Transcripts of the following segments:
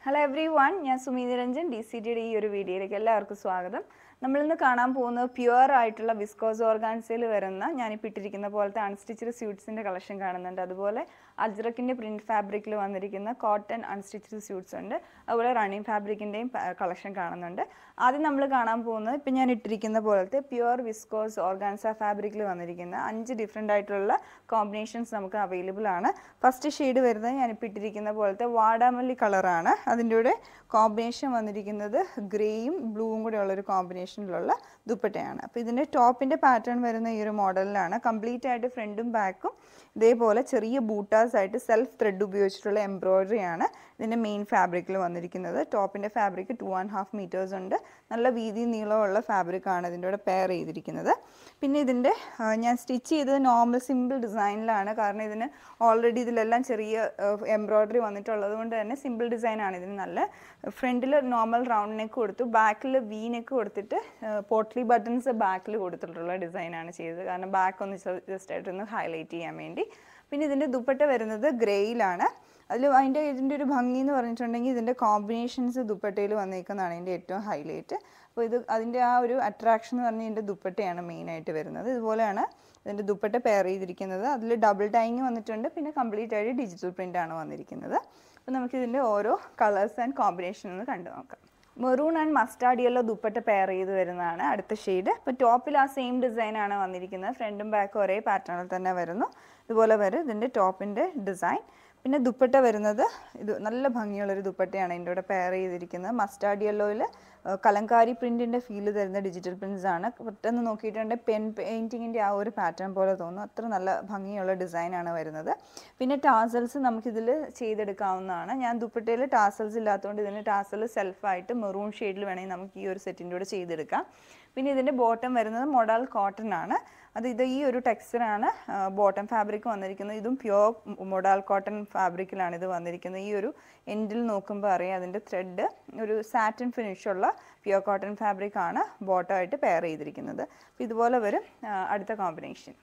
hello every one ഞാൻ Sumi Niranjan D C ടിയുടെ ഈ ഒരു വീഡിയോയിലേക്ക് എല്ലാവർക്കും സ്വാഗതം നമ്മളിന്ന് കാണാൻ പോകുന്നത് പ്യുവർ ആയിട്ടുള്ള വിസ്കോസ് ഓർഗാൻസയിൽ വരുന്ന ഞാനിപ്പോൾ ഇട്ടിരിക്കുന്ന പോലത്തെ അൺസ്റ്റിച്ചഡ് സ്യൂട്ട്സിൻ്റെ കളക്ഷൻ കാണുന്നുണ്ട് അതുപോലെ അജ്രക്കിൻ്റെ പ്രിൻറ്റ് ഫാബ്രിക്കിൽ വന്നിരിക്കുന്ന കോട്ടൺ അൺസ്റ്റിച്ചഡ് സ്യൂട്ട്സ് ഉണ്ട് അതുപോലെ റണ്ണിങ് ഫാബ്രിക്കിൻ്റെയും കളക്ഷൻ കാണുന്നുണ്ട് ആദ്യം നമ്മൾ കാണാൻ പോകുന്നത് ഇപ്പം ഞാൻ ഇട്ടിരിക്കുന്ന പോലത്തെ പ്യുവർ വിസ്കോസ് ഓർഗാൻസ ഫാബ്രിക്കിൽ വന്നിരിക്കുന്ന അഞ്ച് ഡിഫറെൻ്റ് ആയിട്ടുള്ള കോമ്പിനേഷൻസ് നമുക്ക് അവൈലബിൾ ആണ് ഫസ്റ്റ് ഷെയ്ഡ് വരുന്നത് ഞാനിപ്പോൾ ഇട്ടിരിക്കുന്ന പോലത്തെ വാടാമല്ലി കളറാണ് അതിൻ്റെ കൂടെ കോമ്പിനേഷൻ വന്നിരിക്കുന്നത് ഗ്രേയും ബ്ലൂവും കൂടെ ഉള്ളൊരു കോമ്പിനേഷനിലുള്ള ദുപ്പട്ടയാണ് അപ്പോൾ ഇതിൻ്റെ ടോപ്പിൻ്റെ പാറ്റേൺ വരുന്ന ഈ ഒരു മോഡലിലാണ് കംപ്ലീറ്റ് ആയിട്ട് ഫ്രണ്ടും ബാക്കും ഇതേപോലെ ചെറിയ ബൂട്ടാസ് ആയിട്ട് സെൽഫ് ത്രെഡ് ഉപയോഗിച്ചിട്ടുള്ള എംബ്രോയ്ഡറി ആണ് ഇതിൻ്റെ മെയിൻ ഫാബ്രിക്കിൽ വന്നിരിക്കുന്നത് ടോപ്പിൻ്റെ fabric two and half metres ഉണ്ട് നല്ല വീതി നീളമുള്ള ഫാബ്രിക് ആണ് ഇതിൻ്റെ കൂടെ പെയർ ചെയ്തിരിക്കുന്നത് പിന്നെ ഇതിൻ്റെ ആ, ഞാൻ സ്റ്റിച്ച് ചെയ്തത് നോർമൽ സിമ്പിൾ ഡിസൈനിലാണ് കാരണം ഇതിന് ഓൾറെഡി ഇതിലെല്ലാം ചെറിയ എംബ്രോയ്ഡറി വന്നിട്ടുള്ളത് കൊണ്ട് തന്നെ സിമ്പിൾ ഡിസൈനാണ് ഇതിന് നല്ല ഫ്രണ്ടിൽ നോർമൽ റൗണ്ട് നെക്ക് കൊടുത്തു ബാക്കിൽ വി നെക്ക് കൊടുത്തിട്ട് പോട്ട്ലി ബട്ടൺസ് ബാക്കിൽ കൊടുത്തിട്ടുള്ള ഡിസൈനാണ് ചെയ്തത് കാരണം ബാക്ക് ഒന്ന് ജസ്റ്റ് ആയിട്ടൊന്ന് ഹൈലൈറ്റ് ചെയ്യാൻ വേണ്ടി പിന്നെ ഇതിൻ്റെ ദുപ്പട്ട വരുന്നത് ഗ്രേയിലാണ് അതിൽ അതിൻ്റെ ഇതിൻ്റെ ഒരു ഭംഗി എന്ന് പറഞ്ഞിട്ടുണ്ടെങ്കിൽ ഇതിൻ്റെ കോമ്പിനേഷൻസ് ദുപ്പട്ടയിൽ വന്നേക്കുന്നതാണ് ഇതിൻ്റെ ഏറ്റവും ഹൈലൈറ്റ് അപ്പോൾ ഇത് അതിൻ്റെ ആ ഒരു അട്രാക്ഷൻ എന്ന് പറഞ്ഞാൽ ഇതിൻ്റെ ദുപ്പട്ടയാണ് മെയിനായിട്ട് വരുന്നത് ഇതുപോലെയാണ് ഇതിൻ്റെ ദുപ്പട്ട പെയർ ചെയ്തിരിക്കുന്നത് അതിൽ ഡബിൾ ടൈങ് വന്നിട്ടുണ്ട് പിന്നെ കംപ്ലീറ്റ് ആയിട്ട് ഡിജിറ്റൽ പ്രിൻ്റ് ആണ് വന്നിരിക്കുന്നത് അപ്പോൾ നമുക്ക് ഇതിൻ്റെ ഓരോ കളേഴ്സ് ആൻഡ് കോമ്പിനേഷൻ ഒന്ന് കണ്ടു നോക്കാം maroon and mustard yellow dupatta pair ചെയ്ത് വരുന്നതാണ് അടുത്ത ഷെയ്ഡ് ഇപ്പോൾ ടോപ്പിൽ ആ സെയിം ഡിസൈൻ ആണ് വന്നിരിക്കുന്നത് ഫ്രണ്ടും ബാക്കും ഒരേ പാറ്റേണിൽ തന്നെ വരുന്നു ഇതുപോലെ വരും ഇതിൻ്റെ ടോപ്പിൻ്റെ ഡിസൈൻ പിന്നെ ദുപ്പട്ട വരുന്നത് ഇത് നല്ല ഭംഗിയുള്ളൊരു ദുപ്പട്ടയാണ് ഇതിൻ്റെ കൂടെ പെയർ ചെയ്തിരിക്കുന്നത് മസ്റ്റാർഡ് യെല്ലോയിൽ കലങ്കാരി പ്രിൻറ്റിൻ്റെ ഫീല് തരുന്ന ഡിജിറ്റൽ പ്രിൻറ്റ്സ് ആണ് പെട്ടെന്ന് നോക്കിയിട്ടുണ്ടെങ്കിൽ പെൻ പെയിൻറ്റിങ്ങിൻ്റെ ആ ഒരു പാറ്റേൺ പോലെ തോന്നും അത്ര നല്ല ഭംഗിയുള്ള ഡിസൈനാണ് വരുന്നത് പിന്നെ ടാസൽസ് നമുക്കിതിൽ ചെയ്തെടുക്കാവുന്നതാണ് ഞാൻ ദുപ്പട്ടയിൽ ടാസൽസ് ഇല്ലാത്തതുകൊണ്ട് ഇതിന് ടാസൽ സെൽഫായിട്ട് മെറൂൺ ഷെയ്ഡിൽ വേണമെങ്കിൽ നമുക്ക് ഈ ഒരു സെറ്റിൻ്റെ കൂടെ ചെയ്തെടുക്കാം പിന്നെ ഇതിൻ്റെ ബോട്ടം വരുന്നത് മൊഡാൽ കോട്ടൺ ആണ് അത് ഇത് ഈ ഒരു ടെക്സ്ചറാണ് ബോട്ടം ഫാബ്രിക് വന്നിരിക്കുന്നത് ഇതും പ്യുവർ മൊഡാൽ കോട്ടൺ ഫാബ്രിക്കിലാണ് ഇത് വന്നിരിക്കുന്നത് ഈ ഒരു എൻഡിൽ നോക്കുമ്പോൾ അറിയാം അതിൻ്റെ ത്രെഡ് ഒരു സാറ്റിൻ ഫിനിഷുള്ള പ്യുവർ കോട്ടൺ ഫാബ്രിക് ആണ് ബോട്ടമായിട്ട് പെയർ ചെയ്തിരിക്കുന്നത് അപ്പോൾ ഇതുപോലെ വരും ആ, അടുത്ത കോമ്പിനേഷൻ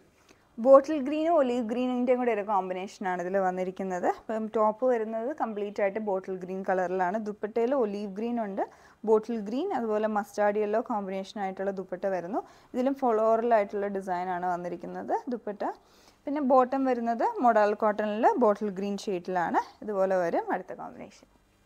ബോട്ടിൽ ഗ്രീനും ഒലീവ് ഗ്രീനിൻ്റെയും കൂടെ ഒരു കോമ്പിനേഷനാണ് ഇതിൽ വന്നിരിക്കുന്നത് ഇപ്പം ടോപ്പ് വരുന്നത് കംപ്ലീറ്റ് ആയിട്ട് ബോട്ടിൽ ഗ്രീൻ കളറിലാണ് ദുപ്പട്ടയിൽ ഒലീവ് ഗ്രീൻ ഉണ്ട് ബോട്ടിൽ ഗ്രീൻ അതുപോലെ മസ്റ്റാർഡ് യെല്ലോ കോമ്പിനേഷൻ ആയിട്ടുള്ള ദുപ്പട്ട വരുന്നു ഇതിലും ഫ്ലോറൽ ആയിട്ടുള്ള ഡിസൈനാണ് വന്നിരിക്കുന്നത് ദുപ്പട്ട പിന്നെ ബോട്ടം വരുന്നത് മൊഡാൽ കോട്ടണിൽ ബോട്ടിൽ ഗ്രീൻ ഷെയ്ഡിലാണ് ഇതുപോലെ വരും അടുത്ത കോമ്പിനേഷൻ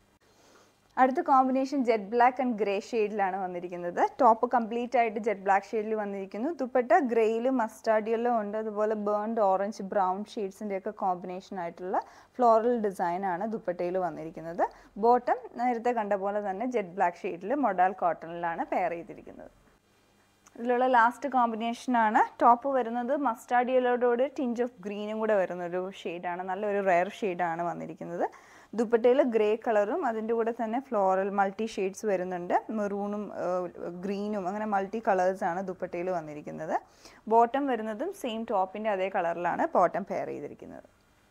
അടുത്ത combination jet black and grey ഷെയ്ഡിലാണ് വന്നിരിക്കുന്നത് ടോപ്പ് കംപ്ലീറ്റ് ആയിട്ട് ജെറ്റ് ബ്ലാക്ക് ഷെയ്ഡിൽ വന്നിരിക്കുന്നു ദുപ്പട്ട ഗ്രേയിൽ മസ്റ്റാർഡ് യെല്ലോ ഉണ്ട് അതുപോലെ ബേൺഡ് ഓറഞ്ച് ബ്രൗൺ ഷെയ്ഡ്സിൻ്റെ ഒക്കെ കോമ്പിനേഷൻ ആയിട്ടുള്ള ഫ്ലോറൽ ഡിസൈൻ ആണ് ദുപ്പട്ടയിൽ വന്നിരിക്കുന്നത് ബോട്ടം നേരത്തെ കണ്ട പോലെ തന്നെ ജെറ്റ് ബ്ലാക്ക് ഷെയ്ഡിൽ മൊഡാൽ കോട്ടണിലാണ് പെയർ ചെയ്തിരിക്കുന്നത് ഇതിലുള്ള ലാസ്റ്റ് കോമ്പിനേഷനാണ് ടോപ്പ് വരുന്നത് മസ്റ്റാർഡ് യെല്ലോയോട് ടിഞ്ച് ഓഫ് ഗ്രീനും കൂടെ വരുന്ന ഒരു ഷെയ്ഡാണ് നല്ലൊരു റെയർ ഷെയ്ഡാണ് വന്നിരിക്കുന്നത് ദുപ്പട്ടയിൽ ഗ്രേ കളറും അതിൻ്റെ കൂടെ തന്നെ ഫ്ലോറൽ മൾട്ടി ഷെയ്ഡ്സ് വരുന്നുണ്ട് മെറൂണും ഗ്രീനും അങ്ങനെ മൾട്ടി കളേഴ്സാണ് ദുപ്പട്ടയിൽ വന്നിരിക്കുന്നത് ബോട്ടം വരുന്നതും സെയിം ടോപ്പിൻ്റെ അതേ കളറിലാണ് ബോട്ടം പെയർ ചെയ്തിരിക്കുന്നത്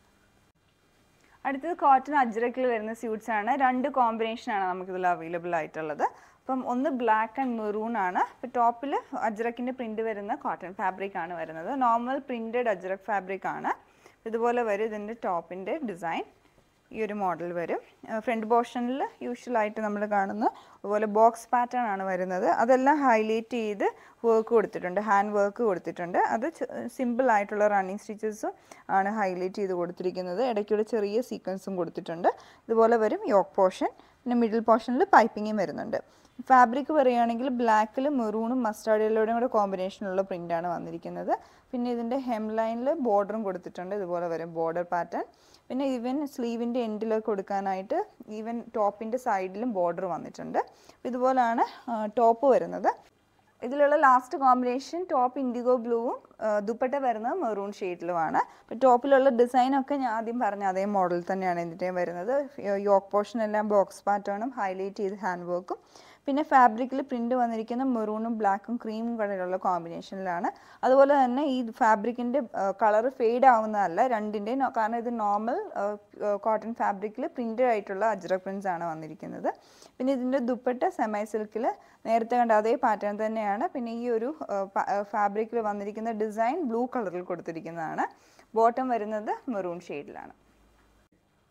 അടുത്തത് കോട്ടൺ അജ്രക്കിൽ വരുന്ന സ്യൂട്ട്സ് ആണ് രണ്ട് കോമ്പിനേഷനാണ് നമുക്കിതിൽ അവൈലബിൾ ആയിട്ടുള്ളത് അപ്പം ഒന്ന് ബ്ലാക്ക് ആൻഡ് മെറൂൺ ആണ് ഇപ്പോൾ ടോപ്പിൽ അജ്രക്കിൻ്റെ പ്രിൻ്റ് വരുന്ന കോട്ടൺ ഫാബ്രിക് ആണ് വരുന്നത് നോർമൽ പ്രിൻറ്റഡ് അജ്രക് ഫാബ്രിക് ആണ് ഇതുപോലെ വരും ഇതിൻ്റെ ടോപ്പിൻ്റെ ഡിസൈൻ ഈ ഒരു മോഡൽ വരും ഫ്രണ്ട് പോർഷനിൽ യൂഷ്വലായിട്ട് നമ്മൾ കാണുന്ന അതുപോലെ ബോക്സ് പാറ്റേൺ ആണ് വരുന്നത് അതെല്ലാം ഹൈലൈറ്റ് ചെയ്ത് വർക്ക് കൊടുത്തിട്ടുണ്ട് ഹാൻഡ് വർക്ക് കൊടുത്തിട്ടുണ്ട് അത് സിമ്പിൾ ആയിട്ടുള്ള റണ്ണിങ് സ്റ്റിച്ചസും ആണ് ഹൈലൈറ്റ് ചെയ്ത് കൊടുത്തിരിക്കുന്നത് ഇടയ്ക്കൂടെ ചെറിയ സീക്വൻസും കൊടുത്തിട്ടുണ്ട് ഇതുപോലെ വരും യോക്ക് പോർഷൻ പിന്നെ മിഡിൽ പോർഷനിൽ പൈപ്പിങ്ങും വരുന്നുണ്ട് ഫാബ്രിക് പറയുകയാണെങ്കിൽ ബ്ലാക്കിൽ മെറൂണും മസ്റ്റാർഡ് യെല്ലോയുടെയും കൂടെ കോമ്പിനേഷനുള്ള പ്രിൻ്റാണ് വന്നിരിക്കുന്നത് പിന്നെ ഇതിൻ്റെ ഹെം ലൈനിൽ ബോർഡറും കൊടുത്തിട്ടുണ്ട് ഇതുപോലെ വരും ബോർഡർ പാറ്റേൺ പിന്നെ ഈവൻ സ്ലീവിൻ്റെ എൻഡിലൊക്കെ കൊടുക്കാനായിട്ട് ഈവൻ ടോപ്പിൻ്റെ സൈഡിലും ബോർഡർ വന്നിട്ടുണ്ട് ഇതുപോലാണ് ടോപ്പ് വരുന്നത് ഇതിലുള്ള ലാസ്റ്റ് കോമ്പിനേഷൻ ടോപ്പ് ഇൻഡിഗോ ബ്ലൂവും ദുപ്പട്ട വരുന്നത് മെറൂൺ ഷെയ്ഡിലുമാണ് അപ്പോൾ ടോപ്പിലുള്ള ഡിസൈനൊക്കെ ഞാൻ ആദ്യം പറഞ്ഞ അതേ മോഡൽ തന്നെയാണ് ഇതിൻ്റെയും വരുന്നത് യോക്ക് പോർഷൻ എല്ലാം ബോക്സ് പാറ്റേണും ഹൈലൈറ്റ് ചെയ്ത് ഹാൻഡ് വർക്കും പിന്നെ ഫാബ്രിക്കിൽ പ്രിൻ്റ് വന്നിരിക്കുന്ന മെറൂണും ബ്ലാക്കും ക്രീമും കളറുള്ള കോമ്പിനേഷനിലാണ് അതുപോലെ തന്നെ ഈ ഫാബ്രിക്കിൻ്റെ കളർ ഫെയ്ഡ് ആവുന്നതല്ല രണ്ടിൻ്റെയും കാരണം ഇത് നോർമൽ കോട്ടൺ ഫാബ്രിക്കിൽ പ്രിൻ്റഡ് ആയിട്ടുള്ള അജ്രക് പ്രിൻസ് ആണ് വന്നിരിക്കുന്നത് പിന്നെ ഇതിൻ്റെ ദുപ്പട്ട സെമൈ സിൽക്കിൽ നേരത്തെ കണ്ട അതേ പാറ്റേൺ തന്നെയാണ് പിന്നെ ഈ ഒരു ഫാബ്രിക്കിൽ വന്നിരിക്കുന്ന ഡിസൈൻ ബ്ലൂ കളറിൽ കൊടുത്തിരിക്കുന്നതാണ് ബോട്ടം വരുന്നത് മെറൂൺ ഷെയ്ഡിലാണ്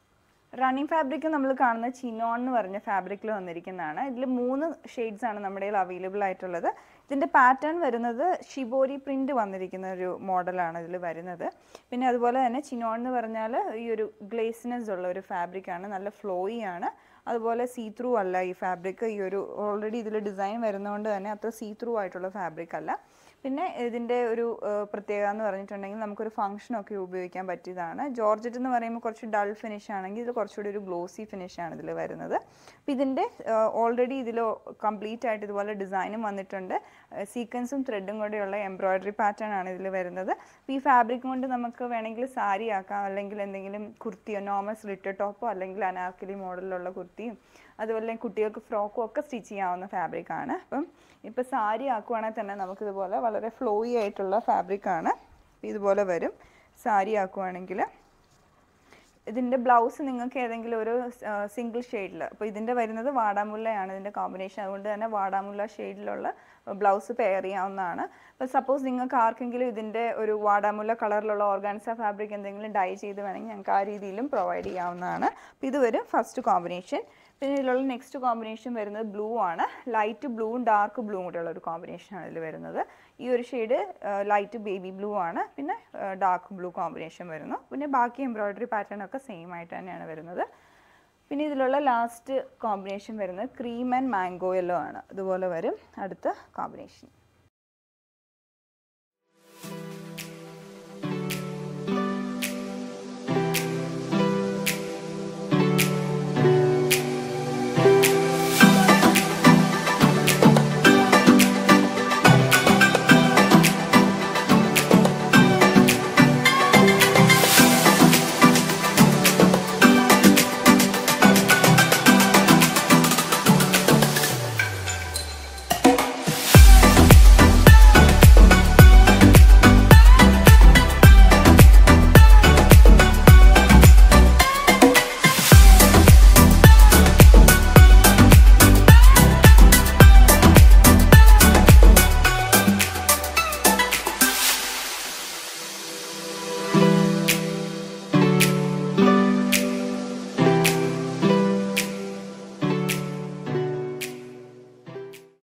റണ്ണിങ് ഫാബ്രിക് നമ്മൾ കാണുന്ന ചിനോൺ എന്ന് പറഞ്ഞ ഫാബ്രിക്കിൽ വന്നിരിക്കുന്നതാണ് ഇതിൽ മൂന്ന് ഷെയ്ഡ്സ് ആണ് നമ്മുടെ കയ്യിൽ അവൈലബിൾ ആയിട്ടുള്ളത് ഇതിൻ്റെ പാറ്റേൺ വരുന്നത് ഷിബോരി പ്രിൻ്റ് വന്നിരിക്കുന്ന ഒരു മോഡലാണ് ഇതിൽ വരുന്നത് പിന്നെ അതുപോലെ തന്നെ ചിനോൺ എന്ന് പറഞ്ഞാൽ ഈ ഒരു ഗ്ലേസിനെസ് ഉള്ള ഒരു ഫാബ്രിക്കാണ് നല്ല ഫ്ലോയി ആണ് അതുപോലെ സീ ത്രൂ അല്ല ഈ ഫാബ്രിക് ഈ ഒരു ഓൾറെഡി ഇതിൽ ഡിസൈൻ വരുന്നതുകൊണ്ട് തന്നെ അത്ര സീ ത്രൂ ആയിട്ടുള്ള ഫാബ്രിക് അല്ല പിന്നെ ഇതിൻ്റെ ഒരു ഏഹ്, പ്രത്യേകത എന്ന് പറഞ്ഞിട്ടുണ്ടെങ്കിൽ നമുക്കൊരു ഫംഗ്ഷനൊക്കെ ഉപയോഗിക്കാൻ പറ്റിയതാണ് ജോർജറ്റ് എന്ന് പറയുമ്പോൾ കുറച്ച് ഡൾ ഫിനിഷ് ആണെങ്കിൽ ഇത് കുറച്ചുകൂടി ഒരു ഗ്ലോസി ഫിനിഷ് ആണ് ഇതിൽ വരുന്നത് അപ്പോൾ ഇതിൻ്റെ ഓൾറെഡി ഇതിൽ കംപ്ലീറ്റ് ആയിട്ട് ഇതുപോലെ ഡിസൈനും വന്നിട്ടുണ്ട് സീക്വൻസും ത്രെഡും കൂടെയുള്ള എംബ്രോയ്ഡറി പാറ്റേൺ ആണ് ഇതിൽ വരുന്നത് അപ്പോൾ ഈ ഫാബ്രിക് കൊണ്ട് നമുക്ക് വേണമെങ്കിൽ സാരി ആക്കാം അല്ലെങ്കിൽ എന്തെങ്കിലും കുർത്തിയോ നോർമൽ സ്ലിറ്റ് ടോപ്പോ അല്ലെങ്കിൽ അനാർക്കലി മോഡലിലുള്ള കുർത്തിയും അതുപോലെ കുട്ടികൾക്ക് ഫ്രോക്കും ഒക്കെ സ്റ്റിച്ച് ചെയ്യാവുന്ന ഫാബ്രിക് ആണ് അപ്പം ഇപ്പോൾ സാരി ആക്കുവാണെങ്കിൽ തന്നെ നമുക്കിതുപോലെ വളരെ ഫ്ലോയി ആയിട്ടുള്ള ഫാബ്രിക് ആണ് ഇതുപോലെ വരും സാരി ആക്കുവാണെങ്കിൽ ഇതിൻ്റെ ബ്ലൗസ് നിങ്ങൾക്ക് ഏതെങ്കിലും ഒരു സിംഗിൾ ഷെയ്ഡിൽ അപ്പോൾ ഇതിൻ്റെ വരുന്നത് വാടാമുല്ലയാണ് ഇതിൻ്റെ കോമ്പിനേഷൻ അതുകൊണ്ട് തന്നെ വാടാമുല്ല ഷെയ്ഡിലുള്ള ബ്ലൗസ് പെയർ ചെയ്യാവുന്നതാണ് അപ്പോൾ സപ്പോസ് നിങ്ങൾക്ക് ആർക്കെങ്കിലും ഇതിൻ്റെ ഒരു വാടാമുല്ല കളറിലുള്ള ഓർഗാൻസ ഫാബ്രിക് എന്തെങ്കിലും ഡൈ ചെയ്ത് വേണമെങ്കിൽ ഞങ്ങൾക്ക് ആ രീതിയിലും പ്രൊവൈഡ് ചെയ്യാവുന്നതാണ് അപ്പോൾ ഇത് വരും ഫസ്റ്റ് കോമ്പിനേഷൻ പിന്നെ ഇതിലുള്ള നെക്സ്റ്റ് കോമ്പിനേഷൻ വരുന്നത് ബ്ലൂ ആണ് ലൈറ്റ് ബ്ലൂവും ഡാർക്ക് ബ്ലൂവും കൂടെയുള്ള ഒരു കോമ്പിനേഷനാണ് ഇതിൽ വരുന്നത് ഈ ഒരു ഷെയ്ഡ് ലൈറ്റ് ബേബി ബ്ലൂ ആണ് പിന്നെ ഡാർക്ക് ബ്ലൂ കോമ്പിനേഷൻ വരുന്നു പിന്നെ ബാക്കി എംബ്രോയ്ഡറി പാറ്റേൺ ഒക്കെ സെയിം ആയിട്ട് തന്നെയാണ് വരുന്നത് പിന്നെ ഇതിലുള്ള ലാസ്റ്റ് കോമ്പിനേഷൻ വരുന്നത് ക്രീം ആൻഡ് മാംഗോ യെല്ലോ ആണ് അതുപോലെ വരും അടുത്ത കോമ്പിനേഷൻ